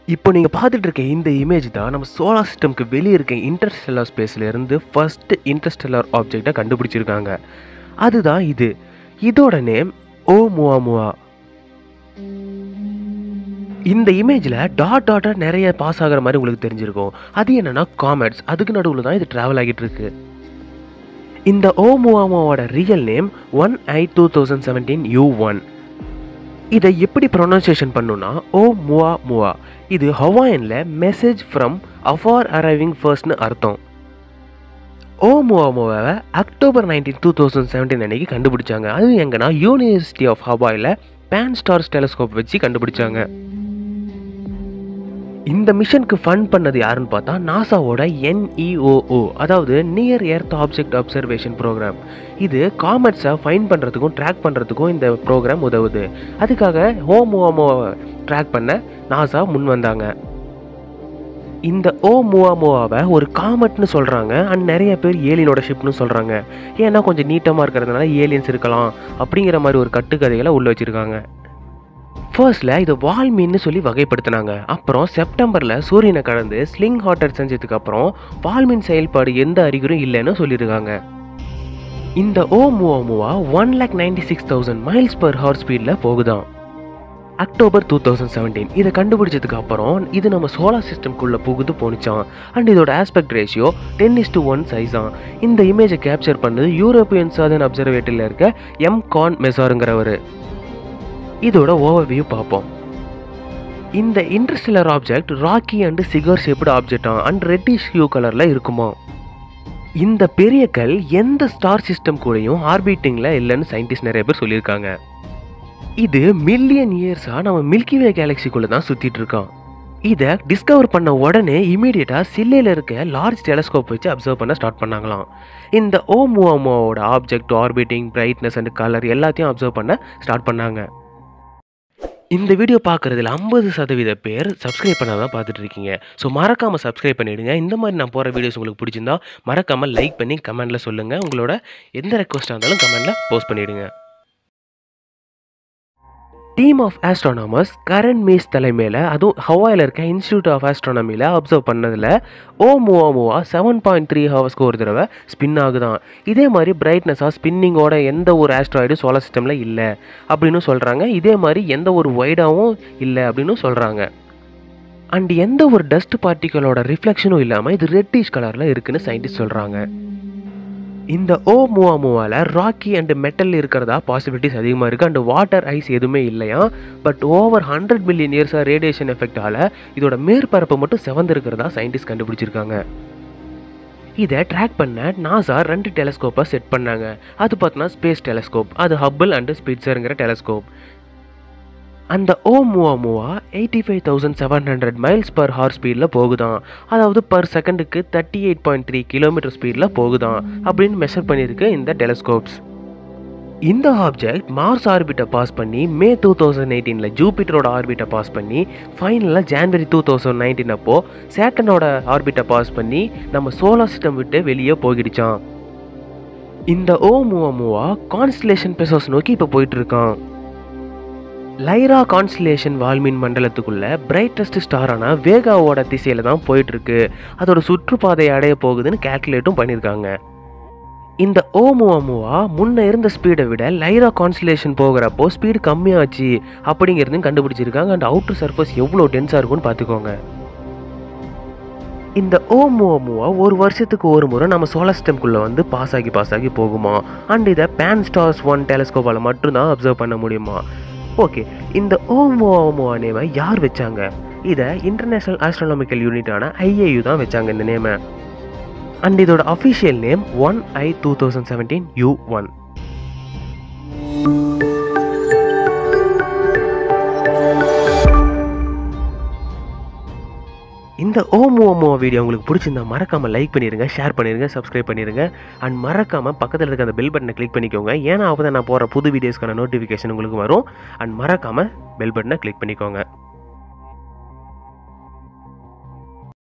இப்போ நீங்கள் பார்த்துட்டு இருக்க இந்த இமேஜ் தான் நம்ம சோலார் சிஸ்டம்க்கு வெளியே இருக்க இன்டர்ஸ்டெல்லார் ஸ்பேஸ்ல இருந்து ஃபர்ஸ்ட் இன்டர்ஸ்டெல்லார் ஆப்ஜெக்டை கண்டுபிடிச்சிருக்காங்க அதுதான் இது இதோட நேம் ஓ முவா முவா இந்த இமேஜில் டாட் டாட்டாக நிறைய பாஸ் ஆகிற மாதிரி உங்களுக்கு தெரிஞ்சிருக்கும் அது என்னன்னா காமெட்ஸ் அதுக்கு நடுவில் தான் இது ட்ராவல் ஆகிட்டு இருக்கு இந்த ஓ முவாமோவோட real name one I two thousand seventeen U one இதை எப்படி ப்ரொனன்சியேஷன் பண்ணுன்னா ஓ முவா முவா இது ஹவாயனில் மெசேஜ் ஃப்ரம் அஃபார் அரைவிங் ஃபர்ஸ்ட்னு அர்த்தம் ஓ முவா முவாவை October nineteen two thousand seventeen அன்னைக்கு கண்டுபிடிச்சாங்க அது எங்கன்னா யூனிவர்சிட்டி ஆஃப் ஹவாயில் பேன் ஸ்டார்ஸ் டெலஸ்கோப் வச்சு கண்டுபிடிச்சாங்க இந்த மிஷனுக்கு ஃபண்ட் பண்ணது யாருன்னு பார்த்தா நாசாவோட என்இஓஓ அதாவது near earth object observation programme இது காமெட்ஸை ஃபைன் பண்ணுறதுக்கும் ட்ராக் பண்ணுறதுக்கும் இந்த ப்ரோக்ராம் உதவுது அதுக்காக ஹோமோமோவை ட்ராக் பண்ண நாசா முன் வந்தாங்க இந்த ஓ முவாமோவாவை ஒரு காமெட்னு சொல்கிறாங்க அண்ட் நிறைய பேர் ஏலியனோட ஷிப்னு சொல்கிறாங்க ஏன்னா கொஞ்சம் நீட்டமாக இருக்கிறதுனால ஏலியன்ஸ் இருக்கலாம் அப்படிங்கிற மாதிரி ஒரு கட்டுக்கதைகளை உள்ள வச்சுருக்காங்க ஃபர்ஸ்ட்ல இதை வால்மீன்னு சொல்லி வகைப்படுத்தினாங்க அப்புறம் செப்டம்பரில் சூரியனை கடந்து ஸ்லிங் ஹாட்டர் செஞ்சதுக்கு அப்புறம் வால்மீன் செயல்பாடு எந்த அறிகுறியும் இல்லைன்னு சொல்லியிருக்காங்க இந்த ஓ Oumuamua one lakh ninety six thousand miles per hour ஸ்பீடில் போகுதாம் அக்டோபர் டூ தௌசண்ட் செவன்டீன் இதை கண்டுபிடிச்சதுக்கு அப்புறம் இது நம்ம சோலார் சிஸ்டம்குள்ளே புகுது போணுச்சான் அண்ட் இதோட aspect ratio ten is to one சைஸான் இந்த இமேஜை கேப்சர் பண்ணது யூரோப்பியன் சதன் அப்சர்வேட்டரியில் இருக்க எம் கான் மெசாருங்கிறவர் இதோட ஓவர்வியூ பார்ப்போம் இந்த interstellar object rocky and cigar shaped ஆப்ஜெக்டா அண்ட் ரெட்டிஷ் ஹியூ கலரில் இருக்குமா இந்த பெரிய கல் எந்த ஸ்டார் சிஸ்டம் கூடயும் ஆர்பிட்டிங்கில் இல்லைன்னு சயின்டிஸ்ட் நிறைய பேர் சொல்லியிருக்காங்க இது மில்லியன் இயர்ஸாக நம்ம மில்கி வே கேலக்சிக்குள்ளே தான் சுற்றிட்டு இருக்கோம் இதை டிஸ்கவர் பண்ண உடனே இமீடியட்டாக சில்லையில் இருக்க லார்ஜ் டெலஸ்கோப் வச்சு அப்சர்வ் பண்ண ஸ்டார்ட் பண்ணாங்களாம் இந்த ஓ மூவோட object orbiting brightness and colour எல்லாத்தையும் அப்சர்வ் பண்ண ஸ்டார்ட் பண்ணாங்க இந்த வீடியோ பார்க்குறதுல ஐம்பது சதவீத பேர் சப்ஸ்கிரைப் பண்ணால் தான் பார்த்துட்டு இருக்கீங்க ஸோ மறக்காமல் சப்ஸ்கிரைப் பண்ணிவிடுங்க இந்த மாதிரி நான் போகிற வீடியோஸ் உங்களுக்கு பிடிச்சிருந்தா மறக்காமல் லைக் பண்ணி கமெண்ட்டில் சொல்லுங்கள் உங்களோட எந்த ரெக்வஸ்ட்டாக இருந்தாலும் கமெண்ட்டில் போஸ்ட் பண்ணிவிடுங்க team of astronomers Karen Meech தலைமையில் அதுவும் ஹவாயில் இருக்க இன்ஸ்டியூட் ஆஃப் ஆஸ்ட்ரானமியில் அப்சர்வ் பண்ணதில் ஓ மூவா மூவா செவன் பாயிண்ட் த்ரீ ஹவர்ஸ்க்கு ஒரு தடவை ஸ்பின் ஆகுதான் இதே மாதிரி பிரைட்னஸாக ஸ்பின்னிங்கோட எந்த ஒரு ஆஸ்ட்ராய்டும் சோலார் சிஸ்டமில் இல்லை அப்படின்னு சொல்கிறாங்க இதே மாதிரி எந்த ஒரு வைடாகவும் இல்லை அப்படின்னு சொல்கிறாங்க அண்ட் எந்த ஒரு டஸ்ட் பார்ட்டிகளோட ரிஃப்ளெக்ஷனும் இல்லாமல் இது ரெட்டிஷ் கலரில் இருக்குன்னு சயின்டிஸ்ட் சொல்கிறாங்க இந்த ஓ மூவா மூவாவில் ராக்கி அண்ட் மெட்டல் இருக்கிறதா பாசிபிலிட்டிஸ் அதிகமாக இருக்குது அண்ட் வாட்டர் ஐஸ் எதுவுமே இல்லையா பட் ஓவர் ஹண்ட்ரட் மில்லியன் இயர்ஸாக ரேடியேஷன் எஃபெக்டால் இதோட மேற்பரப்பு மட்டும் செவந்திருக்கிறதா சயின்டிஸ்ட் கண்டுபிடிச்சிருக்காங்க இதை ட்ராக் பண்ண நாசா ரெண்டு டெலஸ்கோப்பை செட் பண்ணாங்க அது பார்த்தோன்னா ஸ்பேஸ் டெலஸ்கோப் அது ஹப்பிள் அண்டு ஸ்பிட்ஸருங்கிற டெலஸ்கோப் அந்த Oumuamua eighty five thousand seven hundred miles per hour ஸ்பீடில் போகுதான் அதாவது பர் செகண்டுக்கு thirty eight point three kilometre ஸ்பீடில் போகுதான் அப்படின்னு மெஷர் பண்ணியிருக்கு இந்த டெலஸ்கோப்ஸ் இந்த ஆப்ஜெக்ட் மார்ஸ் ஆர்பிட்டை பாஸ் பண்ணி மே டூ தௌசண்ட் எயிட்டீனில் ஜூபிட்டரோட ஆர்பிட்டை பாஸ் பண்ணி ஃபைனலாக ஜான்வரி டூ தௌசண்ட் நைன்டீன் அப்போ சேட்டனோட ஆர்பிட்டை பாஸ் பண்ணி நம்ம சோலார் சிஸ்டம் விட்டு வெளியே போகிடுச்சான் இந்த ஓ மூவா மூவா கான்ஸ்டலேஷன் பெசோஸ் நோக்கி இப்போ போயிட்டு இருக்கான் லைரா கான்ஸ்டலேஷன் வால்மீன் மண்டலத்துக்குள்ள பிரைட்டஸ்ட் ஸ்டாரான வேகாவோட திசையில தான் போயிட்டு இருக்கு அதோட சுற்றுப்பாதை அடைய போகுதுன்னு கேல்குலேட்டும் பண்ணியிருக்காங்க இந்த ஓமுவாமுவா முன்ன இருந்த ஸ்பீடை விட லைரா கான்ஸ்டலேஷன் போகிறப்போ ஸ்பீடு கம்மியாச்சு அப்படிங்கிறதையும் கண்டுபிடிச்சிருக்காங்க அண்ட் அவுட்டர் சர்ஃபேஸ் எவ்வளோ டென்ஸாக இருக்கும்னு பார்த்துக்கோங்க இந்த ஓமுவாமுவா ஒரு வருஷத்துக்கு ஒரு முறை நம்ம சோலார் சிஸ்டம்குள்ளே வந்து பாஸ் ஆகி பாஸ் ஆகி போகுமா அண்ட் இதை பேன் ஸ்டார்ஸ் ஒன் டெலஸ்கோப்பால் மட்டும்தான் அப்சர்வ் பண்ண முடியுமா ஓகே இந்த ஓமுவாமுவா நேமை யார் வச்சாங்க இதை இன்டர்நேஷ்னல் ஆஸ்ட்ரானமிக்கல் யூனிட்டான ஐஏயு தான் வச்சாங்க இந்த நேமை அண்ட் இதோட official name one I two thousand seventeen U one இந்த ஓமோ ஓமோ வீடியோ உங்களுக்கு பிடிச்சிருந்தா மறக்காம லைக் பண்ணிருங்க ஷேர் பண்ணிருங்க சப்ஸ்கிரைப் பண்ணிருங்க அண்ட் மறக்காம பக்கத்தில் இருக்க அந்த பெல் பட்டனை கிளிக் பண்ணிக்கோங்க ஏன்னா அப்போ தான் நான் போகிற புது வீடியோஸ்க்கான நோட்டிஃபிகேஷன் உங்களுக்கு வரும் அண்ட் மறக்காம பெல் பட்டனை கிளிக் பண்ணிக்கோங்க